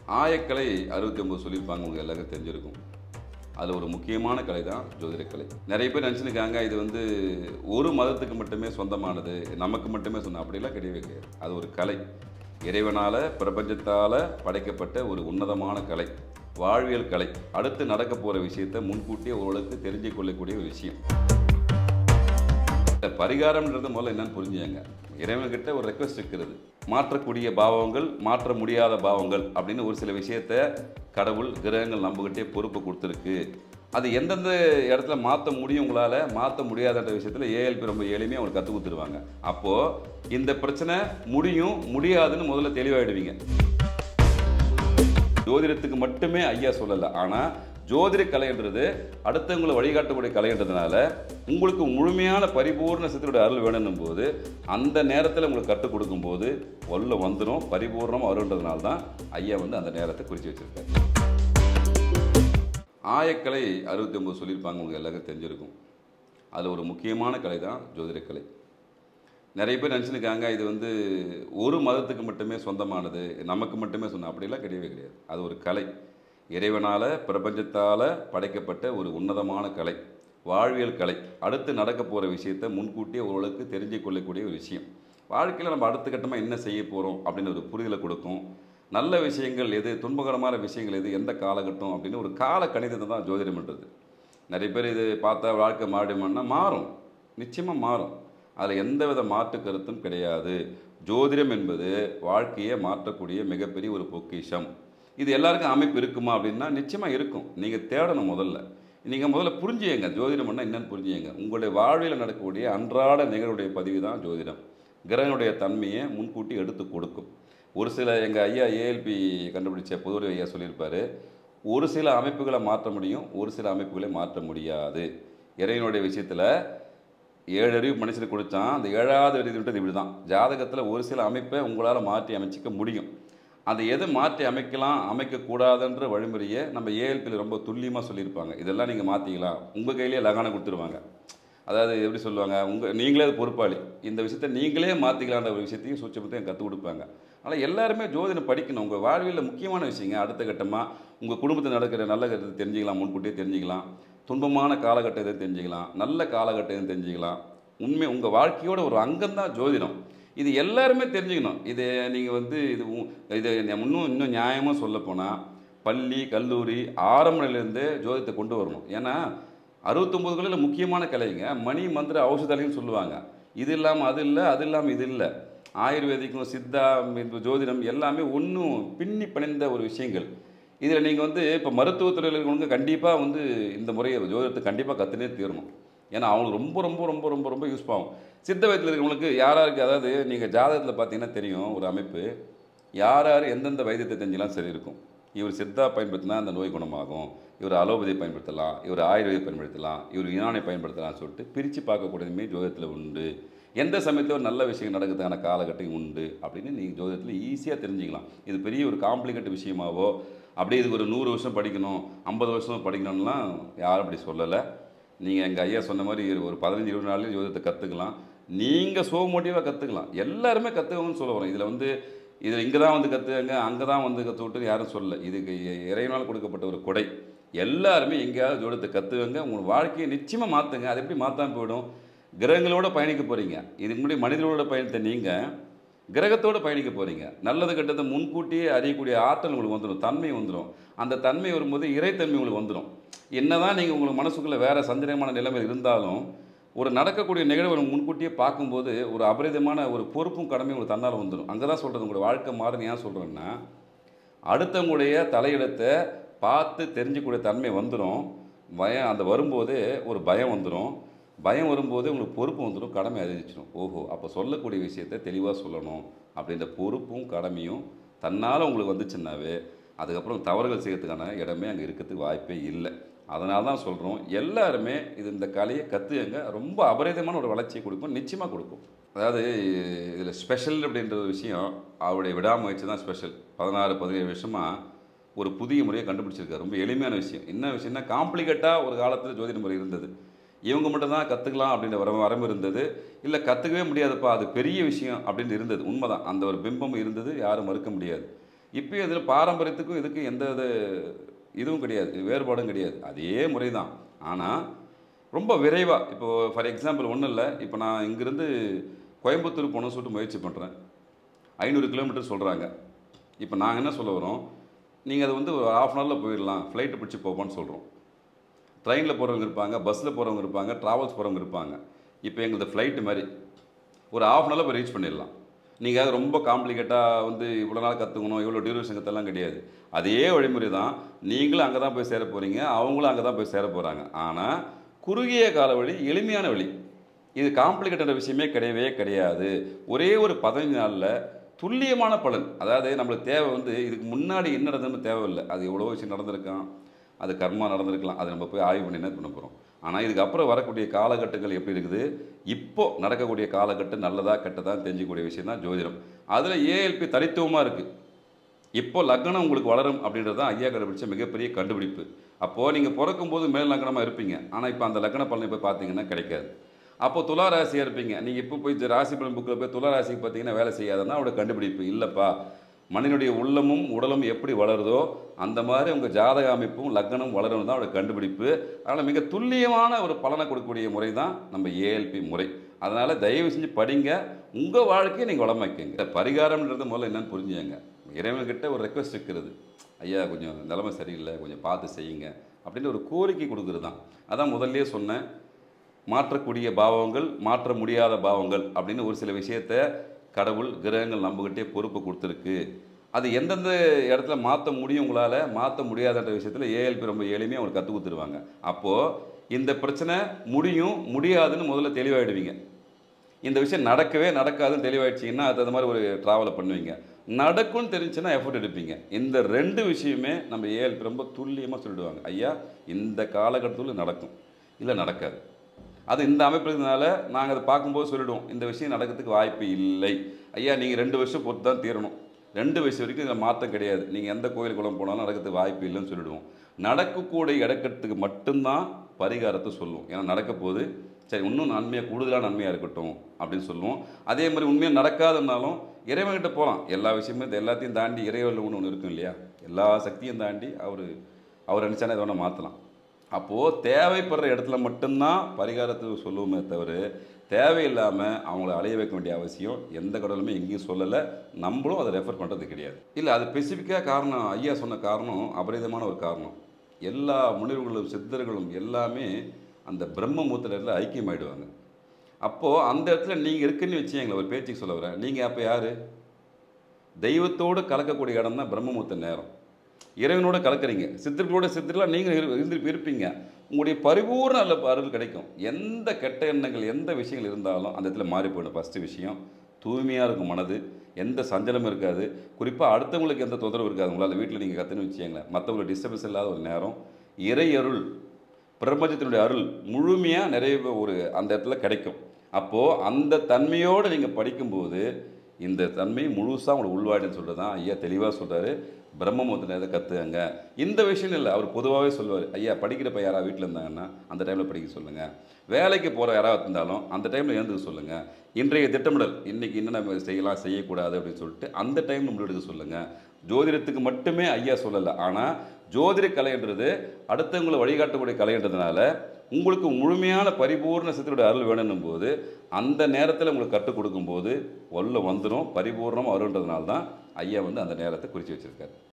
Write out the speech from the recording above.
ஆயக்கலை அறுபத்தி ஒம்பது சொல்லியிருப்பாங்க உங்களுக்கு எல்லாருக்கும் தெரிஞ்சிருக்கும் அதில் ஒரு முக்கியமான கலை தான் ஜோதிடக்கலை நிறைய பேர் நினச்சிருக்காங்க இது வந்து ஒரு மதத்துக்கு மட்டுமே சொந்தமானது நமக்கு மட்டுமே சொந்தம் அப்படிலாம் கிடையவே கிடையாது அது ஒரு கலை இறைவனால் பிரபஞ்சத்தால் படைக்கப்பட்ட ஒரு உன்னதமான கலை வாழ்வியல் கலை அடுத்து நடக்க போகிற விஷயத்தை முன்கூட்டியே ஓரளவுக்கு தெரிஞ்சு கொள்ளக்கூடிய ஒரு விஷயம் இந்த பரிகாரம்ன்றது முதல்ல என்னன்னு புரிஞ்சுங்க இறைவன்கிட்ட ஒரு ரெக்வஸ்ட் இருக்கிறது மாற்றக்கூடிய பாவங்கள் மாற்ற முடியாத பாவங்கள் அப்படின்னு ஒரு சில விஷயத்த கடவுள் கிரகங்கள் நம்மகிட்டே பொறுப்பு கொடுத்துருக்கு அது எந்தெந்த இடத்துல மாற்ற முடியும் உங்களால் மாற்ற முடியாதன்ற விஷயத்தில் ஏஎல்பி ரொம்ப எளிமையாக உங்களுக்கு கற்றுக் கொடுத்துருவாங்க அப்போது இந்த பிரச்சனை முடியும் முடியாதுன்னு முதல்ல தெளிவாயிடுவீங்க ஜோதிடத்துக்கு மட்டுமே ஐயா சொல்லலை ஆனால் ஜோதிட கலைன்றது அடுத்தவங்களை வழிகாட்டக்கூடிய கலைன்றதுனால உங்களுக்கு முழுமையான பரிபூர்ண சித்தருடைய அருள் வேணும்னும் போது அந்த நேரத்தில் உங்களுக்கு கற்றுக் கொடுக்கும்போது உள்ள வந்துடும் பரிபூர்ணமாக வருன்றதுனால தான் ஐயா வந்து அந்த நேரத்தை குறித்து வச்சிருக்காரு ஆயக்கலை அறுபத்தி ஒம்பது சொல்லியிருப்பாங்க உங்களுக்கு எல்லாருக்கும் தெரிஞ்சிருக்கும் அதில் ஒரு முக்கியமான கலை தான் ஜோதிடக்கலை நிறைய பேர் நினச்சிருக்காங்க இது வந்து ஒரு மதத்துக்கு மட்டுமே சொந்தமானது நமக்கு மட்டுமே சொந்தம் அப்படிலாம் கிடையவே கிடையாது அது ஒரு கலை இறைவனால் பிரபஞ்சத்தால் படைக்கப்பட்ட ஒரு உன்னதமான கலை வாழ்வியல் கலை அடுத்து நடக்க போகிற விஷயத்தை முன்கூட்டியே ஓரளவுக்கு தெரிஞ்சு கொள்ளக்கூடிய ஒரு விஷயம் வாழ்க்கையில் நம்ம அடுத்த கட்டமாக என்ன செய்ய போகிறோம் அப்படின்னு ஒரு புரிதலை கொடுக்கும் நல்ல விஷயங்கள் எது துன்பகரமான விஷயங்கள் எது எந்த காலகட்டம் அப்படின்னு ஒரு கால கணிதத்தை தான் ஜோதிடம்ன்றது நிறைய பேர் இது பார்த்தா வாழ்க்கை மாறிடுமான்னா மாறும் நிச்சயமாக மாறும் அதில் எந்தவித மாற்று கருத்தும் கிடையாது ஜோதிடம் என்பது வாழ்க்கையை மாற்றக்கூடிய மிகப்பெரிய ஒரு பொக்கிஷம் இது எல்லாருக்கும் அமைப்பு இருக்குமா அப்படின்னா நிச்சயமாக இருக்கும் நீங்கள் தேடணும் முதல்ல நீங்கள் முதல்ல புரிஞ்சுங்க ஜோதிடம்னா என்னன்னு புரிஞ்சுங்க உங்களுடைய வாழ்வில் நடக்கக்கூடிய அன்றாட நிகழ்வுடைய பதிவு தான் ஜோதிடம் கிரகனுடைய தன்மையை முன்கூட்டி எடுத்து கொடுக்கும் ஒரு சில எங்கள் ஐயா ஏஎல்பி கண்டுபிடிச்ச பொதுவுரை ஐயா சொல்லியிருப்பார் ஒரு சில அமைப்புகளை மாற்ற முடியும் ஒரு சில அமைப்புகளை மாற்ற முடியாது இறைவனுடைய விஷயத்தில் ஏழு அறிவு மனுஷனுக்கு கொடுத்தான் அந்த ஏழாவது அறிவுன்றது இப்படி தான் ஜாதகத்தில் ஒரு சில அமைப்பை உங்களால் மாற்றி அமைச்சிக்க முடியும் அதை எதை மாற்றி அமைக்கலாம் அமைக்கக்கூடாதுன்ற வழிமுறையை நம்ம ஏஎல்பியில் ரொம்ப துல்லியமாக சொல்லியிருப்பாங்க இதெல்லாம் நீங்கள் மாற்றிக்கலாம் உங்கள் கையிலேயே லகானம் கொடுத்துருவாங்க அதாவது எப்படி சொல்லுவாங்க உங்கள் நீங்களே அது பொறுப்பாளி இந்த விஷயத்தை நீங்களே மாற்றிக்கலான்ற ஒரு விஷயத்தையும் சூட்சமத்தையும் கற்றுக் கொடுப்பாங்க ஆனால் எல்லாருமே ஜோதிடம் படிக்கணும் உங்கள் வாழ்வியல் முக்கியமான விஷயங்க அடுத்த கட்டமாக உங்கள் குடும்பத்தில் நடக்கிற நல்ல கருத்தை தெரிஞ்சுக்கலாம் முன்கூட்டியே தெரிஞ்சுக்கலாம் துன்பமான காலகட்டத்தை தெரிஞ்சுக்கலாம் நல்ல காலகட்டத்தை தெரிஞ்சுக்கலாம் உண்மை உங்கள் வாழ்க்கையோட ஒரு அங்கம் தான் ஜோதிடம் இது எல்லாருமே தெரிஞ்சுக்கணும் இது நீங்கள் வந்து இது உ- இது இன்னும் இன்னும் நியாயமாக சொல்லப்போனால் பள்ளி கல்லூரி ஆரம்ப நிலையிலேருந்தே ஜோதிடத்தை கொண்டு வரணும் ஏன்னா அறுபத்தொம்பது கலையில் முக்கியமான கலைங்க மணி மந்திர ஔஷதாலையும் சொல்லுவாங்க இது இல்லாமல் அது இல்லை அது இல்லாமல் இது இல்லை ஆயுர்வேதிக்கும் சித்தா இந்த ஜோதிடம் எல்லாமே ஒன்றும் பின்னி பிணைந்த ஒரு விஷயங்கள் இதில் நீங்கள் வந்து இப்போ மருத்துவத்துறையில் இருக்கிறவங்க கண்டிப்பாக வந்து இந்த முறையை ஜோதிடத்தை கண்டிப்பாக கற்றுனே தீரணும் ஏன்னா அவங்களுக்கு ரொம்ப ரொம்ப ரொம்ப ரொம்ப ரொம்ப யூஸ் ஆகும் சித்த வைத்தியில் இருக்கிறவங்களுக்கு யார் யாருக்கு அதாவது நீங்கள் ஜாதகத்தில் பார்த்தீங்கன்னா தெரியும் ஒரு அமைப்பு யார் யார் எந்தெந்த வைத்தியத்தை தெரிஞ்சலாம் சரி இருக்கும் இவர் சித்தா பயன்படுத்தினா அந்த நோய் குணமாகும் இவர் அலோபதி பயன்படுத்தலாம் இவர் ஆயுர்வேதம் பயன்படுத்தலாம் இவர் யுனானை பயன்படுத்தலாம்னு சொல்லிட்டு பிரித்து பார்க்கக்கூடியதுமே ஜோதிடத்தில் உண்டு எந்த சமயத்தில் ஒரு நல்ல விஷயம் நடக்கிறதுக்கான காலகட்டம் உண்டு அப்படின்னு நீங்கள் ஜோதிடத்தில் ஈஸியாக தெரிஞ்சுக்கலாம் இது பெரிய ஒரு காம்ப்ளிகேட் விஷயமாவோ அப்படியே இதுக்கு ஒரு நூறு வருஷம் படிக்கணும் ஐம்பது வருஷம் படிக்கணும்லாம் யாரும் அப்படி சொல்லலை நீங்கள் எங்கள் ஐயா சொன்ன மாதிரி ஒரு பதினஞ்சு இருபது நாள்லேயும் ஜோதிடத்தை கற்றுக்கலாம் நீங்கள் சோ மோட்டிவாக கற்றுக்கலாம் எல்லாருமே கற்றுக்கணும்னு சொல்ல வரோம் இதில் வந்து இதில் இங்கே தான் வந்து கற்றுக்கங்க அங்கே தான் வந்து கற்று விட்டு யாரும் சொல்லலை இதுக்கு இ- இறைவனால் கொடுக்கப்பட்ட ஒரு கொடை எல்லாருமே எங்கேயாவது ஜோதிடத்தை கற்றுக்கங்க உங்கள் வாழ்க்கையை நிச்சயமாக மாற்றுங்க அது எப்படி மாற்றாம போயிடும் கிரகங்களோட பயணிக்க போகிறீங்க இதுக்கு முன்னாடி மனிதர்களோட பயணித்த நீங்கள் கிரகத்தோடு பயணிக்க போகிறீங்க நல்லது கெட்டதை முன்கூட்டியே அறியக்கூடிய ஆற்றல் உங்களுக்கு வந்துடும் தன்மை வந்துடும் அந்த தன்மை வரும்போது இறைத்தன்மை உங்களுக்கு வந்துடும் என்னதான் நீங்கள் உங்களுக்கு மனசுக்குள்ளே வேறு சந்தேகமான நிலைமை இருந்தாலும் ஒரு நடக்கக்கூடிய நிகழ்வை முன்கூட்டியே பார்க்கும்போது ஒரு அபரிதமான ஒரு பொறுப்பும் கடமையும் உங்களுக்கு தன்னால் வந்துடும் அங்கே தான் சொல்கிறது உங்களோட வாழ்க்கை மாறுன்னு ஏன் சொல்கிறேன்னா அடுத்தவங்களுடைய தலையிடத்தை பார்த்து தெரிஞ்சுக்கூடிய தன்மை வந்துடும் பயம் அந்த வரும்போது ஒரு பயம் வந்துடும் பயம் வரும்போது உங்களுக்கு பொறுப்பு வந்துடும் கடமை அறிவிச்சிடும் ஓஹோ அப்போ சொல்லக்கூடிய விஷயத்தை தெளிவாக சொல்லணும் அப்படின்ற பொறுப்பும் கடமையும் தன்னால் உங்களுக்கு வந்துச்சுன்னாவே அதுக்கப்புறம் தவறுகள் செய்யறதுக்கான இடமே அங்கே இருக்கிறதுக்கு வாய்ப்பே இல்லை அதனால தான் சொல்கிறோம் எல்லாருமே இது இந்த கலையை கற்றுக்கங்க ரொம்ப அபரிதமான ஒரு வளர்ச்சியை கொடுக்கும் நிச்சயமாக கொடுக்கும் அதாவது இதில் ஸ்பெஷல் அப்படின்ற ஒரு விஷயம் அவருடைய விடாமுயற்சி தான் ஸ்பெஷல் பதினாறு பதினேழு வருஷமாக ஒரு புதிய முறையை கண்டுபிடிச்சிருக்காரு ரொம்ப எளிமையான விஷயம் என்ன விஷயம்னா காம்ப்ளிகேட்டாக ஒரு காலத்தில் ஜோதிட முறை இருந்தது இவங்க மட்டும் தான் கற்றுக்கலாம் அப்படின்ற வர வரம்பு இருந்தது இல்லை கற்றுக்கவே முடியாதுப்பா அது பெரிய விஷயம் அப்படின்னு இருந்தது உண்மைதான் அந்த ஒரு பிம்பம் இருந்தது யாரும் மறுக்க முடியாது இப்பயும் இதில் பாரம்பரியத்துக்கும் இதுக்கும் எந்த இது இதுவும் கிடையாது வேறுபாடும் கிடையாது அதே முறை தான் ஆனால் ரொம்ப விரைவாக இப்போ ஃபார் எக்ஸாம்பிள் ஒன்றும் இல்லை இப்போ நான் இங்கேருந்து கோயம்புத்தூர் போகணும்னு சொல்லிட்டு முயற்சி பண்ணுறேன் ஐநூறு கிலோமீட்டர் சொல்கிறாங்க இப்போ நாங்கள் என்ன சொல்ல வரோம் நீங்கள் அது வந்து ஒரு ஆஃப் அன் ஹவரில் போயிடலாம் ஃப்ளைட்டு பிடிச்சி போப்பான்னு சொல்கிறோம் ட்ரெயினில் போகிறவங்க இருப்பாங்க பஸ்ஸில் போகிறவங்க இருப்பாங்க ட்ராவல்ஸ் போகிறவங்க இருப்பாங்க இப்போ எங்களது ஃப்ளைட்டு மாதிரி ஒரு ஆஃப் அன் ஹவரில் போய் ரீச் பண்ணிடலாம் நீங்கள் அது ரொம்ப காம்ப்ளிகேட்டாக வந்து இவ்வளோ நாள் கற்றுக்கணும் இவ்வளோ டியூரேஷன் கற்றெல்லாம் கிடையாது அதே வழிமுறை தான் நீங்களும் அங்கே தான் போய் சேர போகிறீங்க அவங்களும் அங்கே தான் போய் சேர போகிறாங்க ஆனால் குறுகிய கால வழி எளிமையான வழி இது காம்ப்ளிகேட்டட் விஷயமே கிடையவே கிடையாது ஒரே ஒரு பதினஞ்சு நாளில் துல்லியமான பலன் அதாவது நம்மளுக்கு தேவை வந்து இதுக்கு முன்னாடி என்ன நடந்ததுன்னு தேவையில்லை அது எவ்வளோ விஷயம் நடந்திருக்கான் அது கர்மா நடந்திருக்கலாம் அதை நம்ம போய் ஆய்வு பண்ணி என்ன பண்ண போகிறோம் ஆனால் இதுக்கப்புறம் வரக்கூடிய காலகட்டங்கள் எப்படி இருக்குது இப்போ நடக்கக்கூடிய காலகட்டம் நல்லதா கெட்டதா தெரிஞ்சுக்கூடிய விஷயம் தான் ஜோதிடம் அதில் ஏஎல்பி தனித்துவமாக இருக்குது இப்போ லக்னம் உங்களுக்கு வளரும் அப்படின்றது தான் ஐயா கண்டுபிடிச்ச மிகப்பெரிய கண்டுபிடிப்பு அப்போது நீங்கள் பிறக்கும்போது மேல் லக்னமாக இருப்பீங்க ஆனால் இப்போ அந்த லக்ன பலனை போய் பார்த்தீங்கன்னா கிடைக்காது அப்போ துலா ராசியாக இருப்பீங்க நீங்கள் இப்போ போய் இந்த ராசி பலன் புக்கில் போய் துலா ராசிக்கு பார்த்தீங்கன்னா வேலை செய்யாதுன்னா அவரோட கண்டுபிடிப்பு இல்லைப்பா மனிதனுடைய உள்ளமும் உடலும் எப்படி வளருதோ அந்த மாதிரி உங்கள் ஜாதக அமைப்பும் லக்னம் வளரும் தான் அவரோட கண்டுபிடிப்பு அதனால் மிக துல்லியமான ஒரு பலனை கொடுக்கக்கூடிய முறை தான் நம்ம ஏஎல்பி முறை அதனால் தயவு செஞ்சு படிங்க உங்கள் வாழ்க்கையை நீங்கள் வளமாக்கிங்க இந்த பரிகாரம்ன்றது முதல்ல என்னன்னு புரிஞ்சுங்க இறைவன்கிட்ட ஒரு ரெக்வஸ்ட் இருக்கிறது ஐயா கொஞ்சம் நிலைமை சரியில்லை கொஞ்சம் பார்த்து செய்யுங்க அப்படின்னு ஒரு கோரிக்கை கொடுக்குறது தான் அதான் முதல்லயே சொன்னேன் மாற்றக்கூடிய பாவங்கள் மாற்ற முடியாத பாவங்கள் அப்படின்னு ஒரு சில விஷயத்த கடவுள் கிரகங்கள் நம்மகிட்டே பொறுப்பு கொடுத்துருக்கு அது எந்தெந்த இடத்துல மாற்ற முடியும் உங்களால் மாற்ற முடியாதன்ற விஷயத்தில் ஏஎல்பி ரொம்ப எளிமையாக உங்களுக்கு கற்றுக் கொடுத்துருவாங்க அப்போது இந்த பிரச்சனை முடியும் முடியாதுன்னு முதல்ல தெளிவாயிடுவீங்க இந்த விஷயம் நடக்கவே நடக்காதுன்னு தெளிவாயிடுச்சிங்கன்னா அது அந்த மாதிரி ஒரு ட்ராவலை பண்ணுவீங்க நடக்கும்னு தெரிஞ்சுன்னா எஃபோர்ட் எடுப்பீங்க இந்த ரெண்டு விஷயமே நம்ம ஏஎல்பி ரொம்ப துல்லியமாக சொல்லிடுவாங்க ஐயா இந்த காலகட்டத்தில் நடக்கும் இல்லை நடக்காது அது இந்த அமைப்பு இருக்கிறதுனால நாங்கள் அதை பார்க்கும்போது சொல்லிடுவோம் இந்த விஷயம் நடக்கிறதுக்கு வாய்ப்பு இல்லை ஐயா நீங்கள் ரெண்டு வருஷம் பொறுத்து தான் தீரணும் ரெண்டு வயசு வரைக்கும் இதில் மாற்றம் கிடையாது நீங்கள் எந்த கோயில் குளம் போனாலும் நடக்கிறதுக்கு வாய்ப்பு இல்லைன்னு சொல்லிடுவோம் நடக்கக்கூடிய இடக்கிறதுக்கு மட்டும்தான் பரிகாரத்தை சொல்லுவோம் ஏன்னா நடக்க போது சரி இன்னும் நன்மையாக கூடுதலாக நன்மையாக இருக்கட்டும் அப்படின்னு சொல்லுவோம் அதே மாதிரி உண்மையாக நடக்காதுன்னாலும் இறைவன்கிட்ட போகலாம் எல்லா விஷயமே இது எல்லாத்தையும் தாண்டி இறைவனில் ஒன்று ஒன்று இருக்கும் இல்லையா எல்லா சக்தியும் தாண்டி அவர் அவர் நினச்சானே இதை வேணால் மாற்றலாம் அப்போது தேவைப்படுற இடத்துல மட்டும்தான் பரிகாரத்தை சொல்லுவோமே தவிர தேவையில்லாமல் அவங்கள அலைய வைக்க வேண்டிய அவசியம் எந்த கடவுளுமே எங்கேயும் சொல்லலை நம்மளும் அதை ரெஃபர் பண்ணுறது கிடையாது இல்லை அது ஸ்பெசிஃபிக்காக காரணம் ஐயா சொன்ன காரணம் அபரிதமான ஒரு காரணம் எல்லா முனிவர்களும் சித்தர்களும் எல்லாமே அந்த பிரம்ம மூத்திரத்தில் ஐக்கியமாயிடுவாங்க அப்போது அந்த இடத்துல நீங்கள் இருக்குன்னு வச்சுங்களேன் ஒரு பேச்சுக்கு சொல்ல வரேன் நீங்கள் அப்போ யார் தெய்வத்தோடு கலக்கக்கூடிய இடம் தான் பிரம்மமுத்த நேரம் இறைவனோட கலக்குறீங்க சித்தர்களோட சித்தர்களாக நீங்கள் இரு- இருந்து இருப்பீங்க உங்களுடைய பரிபூர்ண அல்ல அருள் கிடைக்கும் எந்த கெட்ட எண்ணங்கள் எந்த விஷயங்கள் இருந்தாலும் அந்த இடத்துல மாறி போயிடும் ஃபஸ்ட்டு விஷயம் தூய்மையாக இருக்கும் மனது எந்த சஞ்சலமும் இருக்காது குறிப்பாக அடுத்தவங்களுக்கு எந்த தொந்தரவு இருக்காது உங்களால் வீட்டில் நீங்கள் கற்றுன்னு வச்சுங்களேன் மற்றவங்களுக்கு டிஸ்டர்பன்ஸ் இல்லாத ஒரு நேரம் இறை அருள் பிரபஞ்சத்தினுடைய அருள் முழுமையாக நிறைய ஒரு அந்த இடத்துல கிடைக்கும் அப்போது அந்த தன்மையோடு நீங்கள் படிக்கும்போது இந்த தன்மை முழுசாக உங்களை உள்வாடின்னு சொல்கிறது தான் ஐயா தெளிவாக சொல்கிறாரு பிரம்மமுத்திர நேரத்தை கற்றுங்க இந்த விஷயம் இல்லை அவர் பொதுவாகவே சொல்லுவார் ஐயா படிக்கிறப்ப யாராவது வீட்டில் இருந்தாங்கன்னா அந்த டைமில் படிக்க சொல்லுங்கள் வேலைக்கு போகிற யாராவது இருந்தாலும் அந்த டைமில் எழுந்துக்க சொல்லுங்கள் இன்றைய திட்டமிடல் இன்றைக்கி என்ன நம்ம செய்யலாம் செய்யக்கூடாது அப்படின்னு சொல்லிட்டு அந்த டைம் நம்ம எடுக்க சொல்லுங்கள் ஜோதிடத்துக்கு மட்டுமே ஐயா சொல்லலை ஆனால் ஜோதிட கலைன்றது அடுத்தவங்களை வழிகாட்டக்கூடிய கலைன்றதுனால உங்களுக்கு முழுமையான பரிபூர்ண சித்தருடைய அருள் வேணும்னும் போது அந்த நேரத்தில் உங்களுக்கு கற்றுக் கொடுக்கும்போது உள்ள வந்துடும் பரிபூர்ணமாக வருன்றதுனால தான் ஐயா வந்து அந்த நேரத்தை குறித்து வச்சிருக்காரு